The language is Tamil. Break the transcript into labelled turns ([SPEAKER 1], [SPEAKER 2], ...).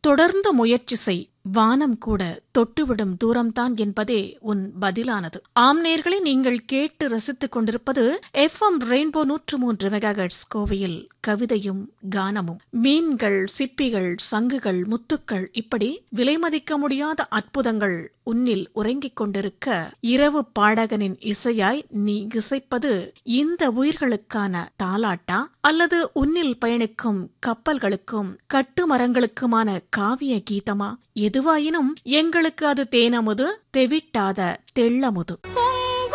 [SPEAKER 1] தொடர்ந்து முயற்சி செய் வானம் கூட தொட்டுவிடும் தூரம்தான் என்பதே உன் பதிலானது ஆம் நேர்களை நீங்கள் கேட்டு ரசித்துக் கொண்டிருப்பது எஃப் எம் ரெயின்போ நூற்று மூன்று மெகாஹெட்ஸ் கோவையில் கவிதையும் கானமும் மீன்கள் சிப்பிகள் சங்குகள் முத்துக்கள் இப்படி விலைமதிக்க முடியாத அற்புதங்கள் உன்னில் உறங்கிக் கொண்டிருக்க இரவு பாடகனின் இசையாய் நீ இசைப்பது இந்த உயிர்களுக்கான தாலாட்டா அல்லது உன்னில் பயணிக்கும் கப்பல்களுக்கும் கட்டுமரங்களுக்குமான காவிய கீதமா எதுவாயினும் எங்களுக்கு அது தேனமுது தெவிட்டாத தெள்ளமுது